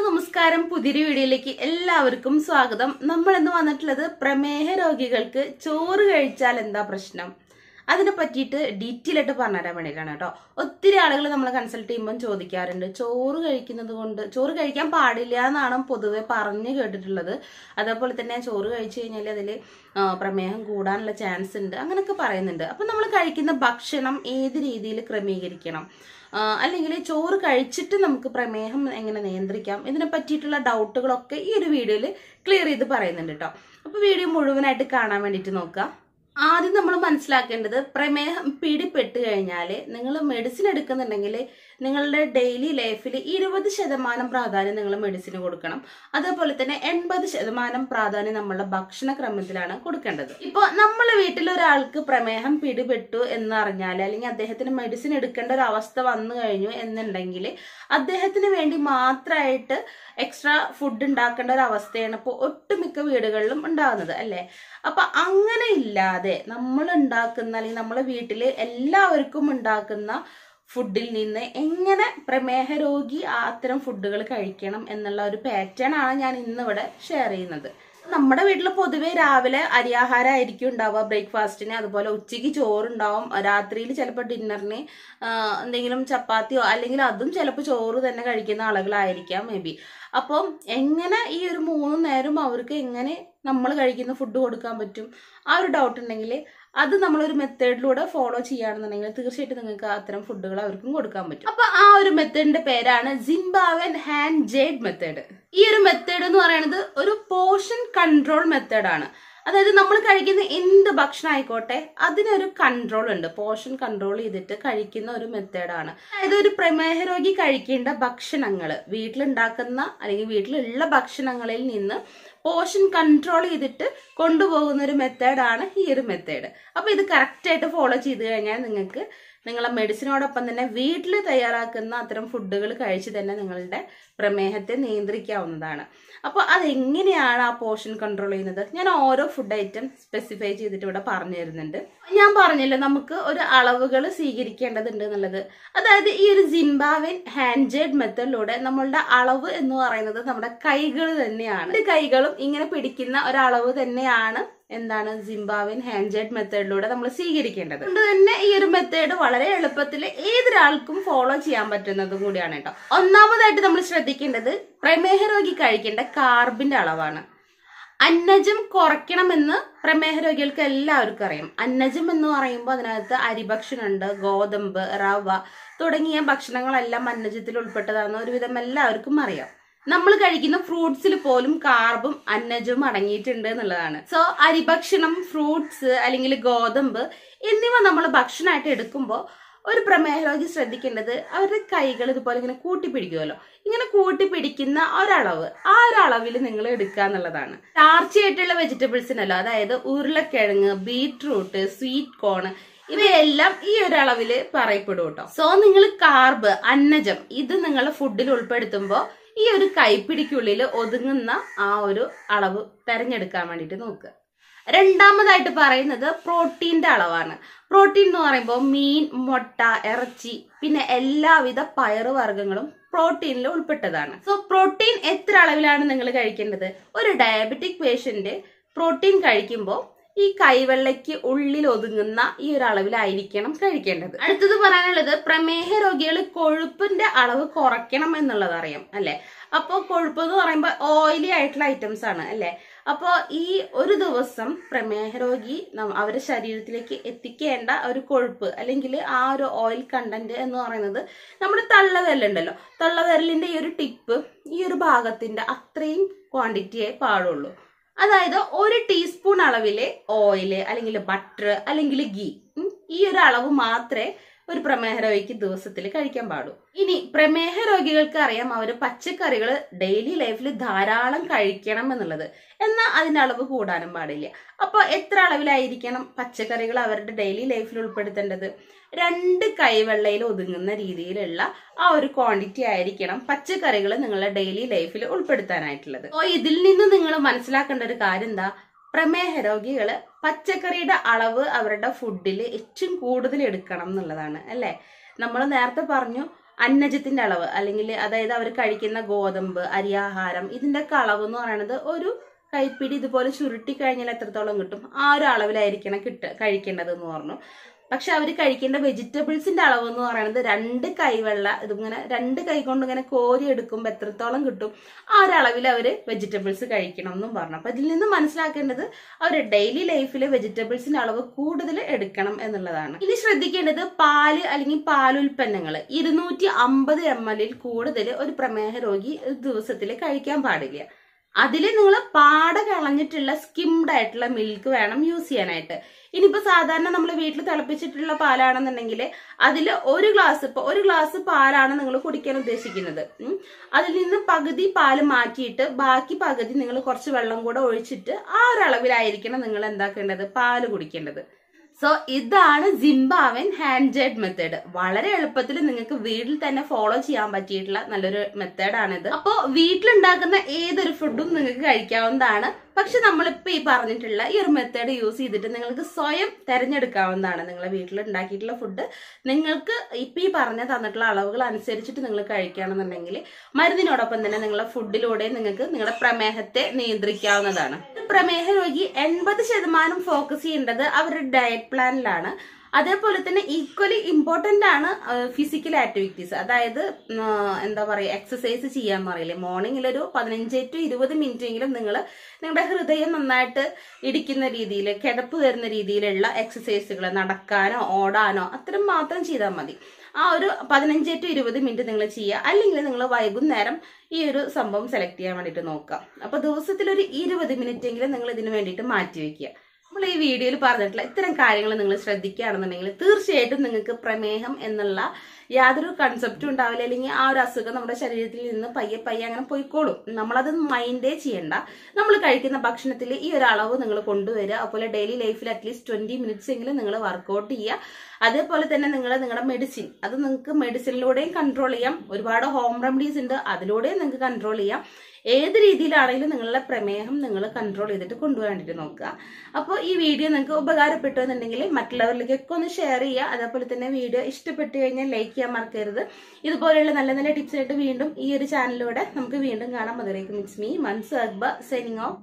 നമസ്കാരം പുതിയൊരു വീഡിയോയിലേക്ക് എല്ലാവർക്കും സ്വാഗതം നമ്മൾ ഇന്ന് വന്നിട്ടുള്ളത് പ്രമേഹ രോഗികൾക്ക് ചോറ് കഴിച്ചാൽ എന്താ പ്രശ്നം അതിനെ പറ്റിയിട്ട് ഡീറ്റെയിൽ ആയിട്ട് പറഞ്ഞുതരാൻ വേണ്ടിയിട്ടാണ് കേട്ടോ ഒത്തിരി ആളുകൾ നമ്മൾ കൺസൾട്ട് ചെയ്യുമ്പോൾ ചോദിക്കാറുണ്ട് ചോറ് കഴിക്കുന്നത് കൊണ്ട് ചോറ് കഴിക്കാൻ പാടില്ല എന്നാണ് പൊതുവെ പറഞ്ഞു കേട്ടിട്ടുള്ളത് അതേപോലെ തന്നെ ചോറ് കഴിച്ചു കഴിഞ്ഞാൽ അതിൽ പ്രമേഹം കൂടാനുള്ള ചാൻസ് ഉണ്ട് അങ്ങനെയൊക്കെ പറയുന്നുണ്ട് അപ്പം നമ്മൾ കഴിക്കുന്ന ഭക്ഷണം ഏത് രീതിയിൽ ക്രമീകരിക്കണം ആ, അല്ലെങ്കിൽ ചോറ് കഴിച്ചിട്ട് നമുക്ക് പ്രമേഹം എങ്ങനെ നിയന്ത്രിക്കാം ഇതിനെ പറ്റിയിട്ടുള്ള ഡൗട്ടുകളൊക്കെ ഈ ഒരു വീഡിയോയിൽ ക്ലിയർ ചെയ്ത് പറയുന്നുണ്ട് കേട്ടോ അപ്പോൾ വീഡിയോ മുഴുവനായിട്ട് കാണാൻ വേണ്ടിയിട്ട് നോക്കുക ആദ്യം നമ്മൾ മനസ്സിലാക്കേണ്ടത് പ്രമേഹം പിടിപെട്ട് കഴിഞ്ഞാൽ നിങ്ങൾ മെഡിസിൻ എടുക്കുന്നുണ്ടെങ്കിൽ നിങ്ങളുടെ ഡെയിലി ലൈഫിൽ ഇരുപത് ശതമാനം പ്രാധാന്യം നിങ്ങൾ മെഡിസിന് കൊടുക്കണം അതേപോലെ തന്നെ എൺപത് ശതമാനം പ്രാധാന്യം നമ്മളുടെ ഭക്ഷണക്രമത്തിലാണ് കൊടുക്കേണ്ടത് ഇപ്പോൾ നമ്മളെ വീട്ടിൽ ഒരാൾക്ക് പ്രമേഹം പിടിപെട്ടു എന്ന് അറിഞ്ഞാൽ അല്ലെങ്കിൽ അദ്ദേഹത്തിന് മെഡിസിൻ എടുക്കേണ്ട ഒരു അവസ്ഥ വന്നു കഴിഞ്ഞു എന്നുണ്ടെങ്കിൽ അദ്ദേഹത്തിന് വേണ്ടി മാത്രമായിട്ട് എക്സ്ട്രാ ഫുഡ് ഉണ്ടാക്കേണ്ട ഒരു അവസ്ഥയാണ് ഇപ്പോൾ ഒട്ടുമിക്ക വീടുകളിലും ഉണ്ടാകുന്നത് അല്ലേ അപ്പൊ അങ്ങനെ ഇല്ലാതെ നമ്മൾ ഉണ്ടാക്കുന്ന അല്ലെങ്കിൽ നമ്മളെ വീട്ടിൽ എല്ലാവർക്കും ഉണ്ടാക്കുന്ന ഫുഡിൽ നിന്ന് എങ്ങനെ പ്രമേഹ രോഗി ആ അത്തരം ഫുഡുകൾ കഴിക്കണം എന്നുള്ള ഒരു പാറ്റേൺ ആണ് ഞാൻ ഇന്നിവിടെ ഷെയർ ചെയ്യുന്നത് നമ്മുടെ വീട്ടിൽ പൊതുവെ രാവിലെ അരിയാഹാരമായിരിക്കും ഉണ്ടാവുക ബ്രേക്ക്ഫാസ്റ്റിന് അതുപോലെ ഉച്ചയ്ക്ക് ചോറുണ്ടാവും രാത്രിയിൽ ചിലപ്പോൾ ഡിന്നറിന് എന്തെങ്കിലും ചപ്പാത്തിയോ അല്ലെങ്കിൽ അതും ചിലപ്പോൾ ചോറ് തന്നെ കഴിക്കുന്ന ആളുകളായിരിക്കാം മേ ബി അപ്പം എങ്ങനെ ഈ ഒരു മൂന്ന് നേരം അവർക്ക് എങ്ങനെ നമ്മൾ കഴിക്കുന്ന ഫുഡ് കൊടുക്കാൻ പറ്റും ആ ഒരു ഡൗട്ട് ഉണ്ടെങ്കിൽ അത് നമ്മളൊരു മെത്തേഡിലൂടെ ഫോളോ ചെയ്യുകയാണെന്നുണ്ടെങ്കിൽ തീർച്ചയായിട്ടും നിങ്ങൾക്ക് അത്തരം ഫുഡുകൾ അവർക്കും കൊടുക്കാൻ പറ്റും അപ്പൊ ആ ഒരു മെത്തേഡിന്റെ പേരാണ് ജിംബാവൻ ഹാൻഡ് ജേഡ് മെത്തേഡ് ഈ ഒരു മെത്തേഡ് എന്ന് പറയുന്നത് ഒരു പോർഷൻ കൺട്രോൾ മെത്തേഡാണ് അതായത് നമ്മൾ കഴിക്കുന്ന എന്ത് ഭക്ഷണം ആയിക്കോട്ടെ അതിനൊരു കൺട്രോൾ ഉണ്ട് പോർഷൻ കൺട്രോൾ ചെയ്തിട്ട് കഴിക്കുന്ന ഒരു മെത്തേഡാണ് അതായത് ഒരു പ്രമേഹ രോഗി കഴിക്കേണ്ട ഭക്ഷണങ്ങൾ വീട്ടിലുണ്ടാക്കുന്ന അല്ലെങ്കിൽ വീട്ടിലുള്ള ഭക്ഷണങ്ങളിൽ നിന്ന് പോർഷൻ കൺട്രോൾ ചെയ്തിട്ട് കൊണ്ടുപോകുന്ന ഒരു മെത്തേഡാണ് ഈ ഒരു മെത്തേഡ് അപ്പൊ ഇത് കറക്റ്റ് ആയിട്ട് ഫോളോ ചെയ്ത് കഴിഞ്ഞാൽ നിങ്ങൾക്ക് നിങ്ങളെ മെഡിസിനോടൊപ്പം തന്നെ വീട്ടിൽ തയ്യാറാക്കുന്ന അത്തരം ഫുഡുകൾ കഴിച്ച് തന്നെ നിങ്ങളുടെ പ്രമേഹത്തെ നിയന്ത്രിക്കാവുന്നതാണ് അപ്പോൾ അതെങ്ങനെയാണ് ആ പോർഷൻ കൺട്രോൾ ചെയ്യുന്നത് ഞാൻ ഓരോ ഫുഡ് ഐറ്റം സ്പെസിഫൈ ചെയ്തിട്ട് ഇവിടെ പറഞ്ഞു തരുന്നുണ്ട് ഞാൻ പറഞ്ഞല്ലോ നമുക്ക് ഒരു അളവുകൾ സ്വീകരിക്കേണ്ടതുണ്ട് എന്നുള്ളത് അതായത് ഈ ഒരു ജിംബാവിൻ ഹാൻഡ് ജേഡ് മെത്തേഡിലൂടെ നമ്മളുടെ അളവ് എന്ന് പറയുന്നത് നമ്മുടെ കൈകൾ തന്നെയാണ് രണ്ട് കൈകളും ഇങ്ങനെ പിടിക്കുന്ന ഒരളവ് തന്നെയാണ് എന്താണ് ജിംബാവിൻ ഹാൻഡ് ജേഡ് മെത്തേഡിലൂടെ നമ്മൾ സ്വീകരിക്കേണ്ടത് അതുകൊണ്ട് തന്നെ ഈ ഒരു മെത്തേഡ് വളരെ എളുപ്പത്തിൽ ഏതൊരാൾക്കും ഫോളോ ചെയ്യാൻ പറ്റുന്നതും കൂടിയാണ് കേട്ടോ ഒന്നാമതായിട്ട് നമ്മൾ ശ്രദ്ധിക്കേണ്ടത് പ്രമേഹ രോഗി കഴിക്കേണ്ട കാർബിന്റെ അളവാണ് അന്നജം കുറയ്ക്കണമെന്ന് പ്രമേഹ രോഗികൾക്ക് എല്ലാവർക്കും അറിയാം അന്നജം എന്ന് പറയുമ്പോൾ അതിനകത്ത് അരിഭക്ഷണമുണ്ട് ഗോതമ്പ് റവ തുടങ്ങിയ ഭക്ഷണങ്ങളെല്ലാം അന്നജത്തിൽ ഉൾപ്പെട്ടതാണെന്ന് ഒരുവിധം എല്ലാവർക്കും അറിയാം നമ്മൾ കഴിക്കുന്ന ഫ്രൂട്ട്സിൽ പോലും കാർബും അന്നജവും അടങ്ങിയിട്ടുണ്ട് എന്നുള്ളതാണ് സോ അരിഭക്ഷണം ഫ്രൂട്ട്സ് അല്ലെങ്കിൽ ഗോതമ്പ് എന്നിവ നമ്മൾ ഭക്ഷണമായിട്ട് എടുക്കുമ്പോൾ ഒരു പ്രമേഹ രോഗി ശ്രദ്ധിക്കേണ്ടത് അവരുടെ കൈകൾ ഇതുപോലെ ഇങ്ങനെ കൂട്ടിപ്പിടിക്കുമല്ലോ ഇങ്ങനെ കൂട്ടിപ്പിടിക്കുന്ന ഒരളവ് ആ ഒരു അളവിൽ നിങ്ങൾ എടുക്കുക എന്നുള്ളതാണ് സ്റ്റാർച്ചിയായിട്ടുള്ള വെജിറ്റബിൾസിനല്ലോ അതായത് ഉരുളക്കിഴങ്ങ് ബീട്രൂട്ട് സ്വീറ്റ് കോൺ ഇവയെല്ലാം ഈ ഒരു അളവില് പറയപ്പെടും കേട്ടോ സോ നിങ്ങൾ കാർബ് അന്നജം ഇത് നിങ്ങൾ ഫുഡിൽ ഉൾപ്പെടുത്തുമ്പോൾ ഈ ഒരു കൈപ്പിടിക്കുള്ളിൽ ഒതുങ്ങുന്ന ആ ഒരു അളവ് തെരഞ്ഞെടുക്കാൻ വേണ്ടിയിട്ട് നോക്കുക രണ്ടാമതായിട്ട് പറയുന്നത് പ്രോട്ടീന്റെ അളവാണ് പ്രോട്ടീൻ എന്ന് പറയുമ്പോൾ മീൻ മുട്ട ഇറച്ചി പിന്നെ എല്ലാവിധ പയറുവർഗ്ഗങ്ങളും പ്രോട്ടീനിൽ ഉൾപ്പെട്ടതാണ് സോ പ്രോട്ടീൻ എത്ര അളവിലാണ് നിങ്ങൾ കഴിക്കേണ്ടത് ഒരു ഡയബറ്റിക് പേഷ്യന്റ് പ്രോട്ടീൻ കഴിക്കുമ്പോൾ ഈ കൈവെള്ളയ്ക്ക് ഉള്ളിൽ ഒതുങ്ങുന്ന ഈ ഒരു അളവിലായിരിക്കണം കഴിക്കേണ്ടത് അടുത്തത് പറയാനുള്ളത് പ്രമേഹ രോഗികൾ കൊഴുപ്പിന്റെ അളവ് കുറയ്ക്കണം എന്നുള്ളത് അറിയാം അല്ലെ അപ്പോൾ കൊഴുപ്പ് എന്ന് പറയുമ്പോൾ ഓയിലി ആയിട്ടുള്ള ഐറ്റംസ് ആണ് അല്ലെ അപ്പോൾ ഈ ഒരു ദിവസം പ്രമേഹ രോഗി നം- അവരുടെ ശരീരത്തിലേക്ക് എത്തിക്കേണ്ട ഒരു കൊഴുപ്പ് അല്ലെങ്കിൽ ആ ഒരു ഓയിൽ കണ്ടന്റ് എന്ന് പറയുന്നത് നമ്മുടെ തള്ളവിരലുണ്ടല്ലോ തള്ളവിരലിന്റെ ഈ ഒരു ടിപ്പ് ഈ ഒരു ഭാഗത്തിന്റെ അത്രയും ക്വാണ്ടിറ്റിയേ പാടുള്ളൂ അതായത് ഒരു ടീസ്പൂൺ അളവിലെ ഓയില് അല്ലെങ്കിൽ ബട്ടർ അല്ലെങ്കിൽ ഗീ ഉം, ഈ ഒരു അളവ് മാത്രമേ ഒരു പ്രമേഹ രോഗിക്ക് ദിവസത്തിൽ കഴിക്കാൻ പാടൂ ഇനി പ്രമേഹ രോഗികൾക്ക് അറിയാം അവർ പച്ചക്കറികൾ ഡെയിലി ലൈഫിൽ ധാരാളം കഴിക്കണം എന്നുള്ളത് എന്നാൽ അതിന്റെ അളവ് കൂടാനും പാടില്ല അപ്പോൾ എത്ര അളവിലായിരിക്കണം പച്ചക്കറികൾ അവരുടെ ഡെയിലി ലൈഫിൽ ഉൾപ്പെടുത്തേണ്ടത് രണ്ട് കൈവെള്ളയിൽ ഒതുങ്ങുന്ന രീതിയിലുള്ള ആ ഒരു ക്വാണ്ടിറ്റി ആയിരിക്കണം പച്ചക്കറികൾ നിങ്ങളുടെ ഡെയിലി ലൈഫിൽ ഉൾപ്പെടുത്താനായിട്ടുള്ളത് അപ്പോൾ ഇതിൽ നിന്ന് നിങ്ങൾ മനസ്സിലാക്കേണ്ട ഒരു കാര്യം എന്താ പ്രമേഹ രോഗികള് പച്ചക്കറിയുടെ അളവ് അവരുടെ ഫുഡിൽ ഏറ്റവും കൂടുതൽ എടുക്കണം എന്നുള്ളതാണ് അല്ലെ നമ്മൾ നേരത്തെ പറഞ്ഞു അന്നജത്തിന്റെ അളവ് അല്ലെങ്കിൽ അതായത് അവർ കഴിക്കുന്ന ഗോതമ്പ് അരിയാഹാരം ഇതിന്റെ ഒക്കെ അളവ് എന്ന് പറയുന്നത് ഒരു കൈപ്പിടി ഇതുപോലെ ചുരുട്ടി കഴിഞ്ഞാൽ എത്രത്തോളം കിട്ടും ആ ഒരു അളവിലായിരിക്കണം കിട്ട കഴിക്കേണ്ടത് എന്ന് പറഞ്ഞു പക്ഷെ അവർ കഴിക്കേണ്ട വെജിറ്റബിൾസിന്റെ അളവ് എന്ന് പറയുന്നത് രണ്ട് കൈവെള്ള ഇതിങ്ങനെ രണ്ട് കൈ കൊണ്ട് ഇങ്ങനെ കോരി എടുക്കുമ്പോൾ എത്രത്തോളം കിട്ടും ആ ഒരു അളവിൽ അവർ വെജിറ്റബിൾസ് കഴിക്കണം എന്നും പറഞ്ഞു അപ്പൊ ഇതിൽ നിന്ന് മനസ്സിലാക്കേണ്ടത് അവർ ഡെയിലി ലൈഫിൽ വെജിറ്റബിൾസിന്റെ അളവ് കൂടുതൽ എടുക്കണം എന്നുള്ളതാണ് ഇനി ശ്രദ്ധിക്കേണ്ടത് പാല് അല്ലെങ്കിൽ പാലുൽപ്പന്നങ്ങൾ ഇരുന്നൂറ്റി അമ്പത് എം എല്ലിൽ കൂടുതൽ ഒരു പ്രമേഹ രോഗി ഒരു ദിവസത്തിൽ കഴിക്കാൻ പാടില്ല അതിൽ നിങ്ങൾ പാട കളഞ്ഞിട്ടുള്ള സ്കിംഡ് ആയിട്ടുള്ള മിൽക്ക് വേണം യൂസ് ചെയ്യാനായിട്ട് ഇനിയിപ്പോ സാധാരണ നമ്മൾ വീട്ടിൽ തിളപ്പിച്ചിട്ടുള്ള പാലാണെന്നുണ്ടെങ്കിൽ അതിൽ ഒരു ഗ്ലാസ് ഇപ്പൊ ഒരു ഗ്ലാസ് പാലാണ് നിങ്ങൾ കുടിക്കാൻ ഉദ്ദേശിക്കുന്നത് ഉം. അതിൽ നിന്ന് പകുതി പാല് മാറ്റിയിട്ട് ബാക്കി പകുതി നിങ്ങൾ കുറച്ച് വെള്ളം കൂടെ ഒഴിച്ചിട്ട് ആ ഒരു അളവിലായിരിക്കണം നിങ്ങൾ എന്താക്കേണ്ടത് പാല് കുടിക്കേണ്ടത് സോ ഇതാണ് ജിംബാവൻ ഹാൻഡ് ജെഡ് മെത്തേഡ് വളരെ എളുപ്പത്തിൽ നിങ്ങൾക്ക് വീട്ടിൽ തന്നെ ഫോളോ ചെയ്യാൻ പറ്റിയിട്ടുള്ള നല്ലൊരു മെത്തേഡാണിത് അപ്പോ വീട്ടിലുണ്ടാക്കുന്ന ഏതൊരു ഫുഡും നിങ്ങൾക്ക് കഴിക്കാവുന്നതാണ് പക്ഷെ നമ്മളിപ്പോ ഈ പറഞ്ഞിട്ടുള്ള ഈ ഒരു മെത്തേഡ് യൂസ് ചെയ്തിട്ട് നിങ്ങൾക്ക് സ്വയം തെരഞ്ഞെടുക്കാവുന്നതാണ് നിങ്ങളെ വീട്ടിൽ ഉണ്ടാക്കിയിട്ടുള്ള ഫുഡ് നിങ്ങൾക്ക് ഇപ്പൊ ഈ പറഞ്ഞ തന്നിട്ടുള്ള അളവുകൾ അനുസരിച്ചിട്ട് നിങ്ങൾ കഴിക്കുകയാണെന്നുണ്ടെങ്കിൽ മരുന്നിനോടൊപ്പം തന്നെ നിങ്ങളുടെ ഫുഡിലൂടെ നിങ്ങൾക്ക് നിങ്ങളുടെ പ്രമേഹത്തെ നിയന്ത്രിക്കാവുന്നതാണ് പ്രമേഹ രോഗി എൺപത് ശതമാനം ഫോക്കസ് ചെയ്യേണ്ടത് അവരുടെ ഡയറ്റ് പ്ലാനിലാണ് അതേപോലെ തന്നെ ഈക്വലി ഇമ്പോർട്ടന്റ് ആണ് ഫിസിക്കൽ ആക്ടിവിറ്റീസ് അതായത് ഉം, ആ, എന്താ പറയുക എക്സസൈസ് ചെയ്യാൻ പറയില്ലേ മോർണിംഗിൽ ഒരു പതിനഞ്ച് ടു ഇരുപത് മിനിറ്റ് എങ്കിലും നിങ്ങൾ നിങ്ങളുടെ ഹൃദയം നന്നായിട്ട് ഇടിക്കുന്ന രീതിയിൽ കിടപ്പ് വരുന്ന രീതിയിലുള്ള എക്സസൈസുകൾ നടക്കാനോ ഓടാനോ അത്തരം മാത്രം ചെയ്താൽ മതി ആ ഒരു പതിനഞ്ച് ടു ഇരുപത് മിനിറ്റ് നിങ്ങൾ ചെയ്യുക അല്ലെങ്കിൽ നിങ്ങൾ വൈകുന്നേരം ഈ ഒരു സംഭവം സെലക്ട് ചെയ്യാൻ വേണ്ടിയിട്ട് നോക്കാം അപ്പൊ ദിവസത്തിൽ ഒരു ഇരുപത് മിനിറ്റ് എങ്കിലും നിങ്ങൾ ഇതിന് വേണ്ടിയിട്ട് മാറ്റി വെക്കുക നമ്മൾ ഈ വീഡിയോയിൽ പറഞ്ഞിട്ടുള്ള ഇത്തരം കാര്യങ്ങൾ നിങ്ങൾ ശ്രദ്ധിക്കുകയാണെന്നുണ്ടെങ്കിൽ തീർച്ചയായിട്ടും നിങ്ങൾക്ക് പ്രമേഹം എന്നുള്ള യാതൊരു കൺസെപ്റ്റും ഉണ്ടാവില്ല അല്ലെങ്കിൽ ആ ഒരു അസുഖം നമ്മുടെ ശരീരത്തിൽ നിന്ന് പയ്യെ പയ്യെ അങ്ങനെ പോയിക്കോളും നമ്മളത് മൈൻഡേ ചെയ്യണ്ട നമ്മൾ കഴിക്കുന്ന ഭക്ഷണത്തിൽ ഈ ഒരു അളവ് നിങ്ങൾ കൊണ്ടുവരിക അതുപോലെ ഡെയിലി ലൈഫിൽ അറ്റ്ലീസ്റ്റ് ട്വന്റി മിനിറ്റ്സ് എങ്കിലും നിങ്ങൾ വർക്കൗട്ട് ചെയ്യുക അതേപോലെ തന്നെ നിങ്ങൾ നിങ്ങളുടെ മെഡിസിൻ അത് നിങ്ങൾക്ക് മെഡിസിനിലൂടെയും കൺട്രോൾ ചെയ്യാം ഒരുപാട് ഹോം റെമഡീസ് ഉണ്ട് അതിലൂടെയും നിങ്ങൾക്ക് കൺട്രോൾ ചെയ്യാം ഏത് രീതിയിലാണെങ്കിലും നിങ്ങളുടെ പ്രമേഹം നിങ്ങൾ കൺട്രോൾ ചെയ്തിട്ട് കൊണ്ടുപോകാൻ വേണ്ടിയിട്ട് നോക്കുക അപ്പോൾ ഈ വീഡിയോ നിങ്ങൾക്ക് ഉപകാരപ്പെട്ടു എന്നുണ്ടെങ്കിൽ മറ്റുള്ളവരിലേക്കൊക്കെ ഒന്ന് ഷെയർ ചെയ്യുക അതേപോലെ തന്നെ വീഡിയോ ഇഷ്ടപ്പെട്ടു കഴിഞ്ഞാൽ ലൈക്ക് ചെയ്യാൻ മറക്കരുത് ഇതുപോലെയുള്ള നല്ല നല്ല ടിപ്സ് ആയിട്ട് വീണ്ടും ഈ ഒരു ചാനലിലൂടെ നമുക്ക് വീണ്ടും കാണാം അതിലേക്ക് മിറ്റ്സ് മീ മൻസ് അക്ബ സെനിങ് ഓഫ്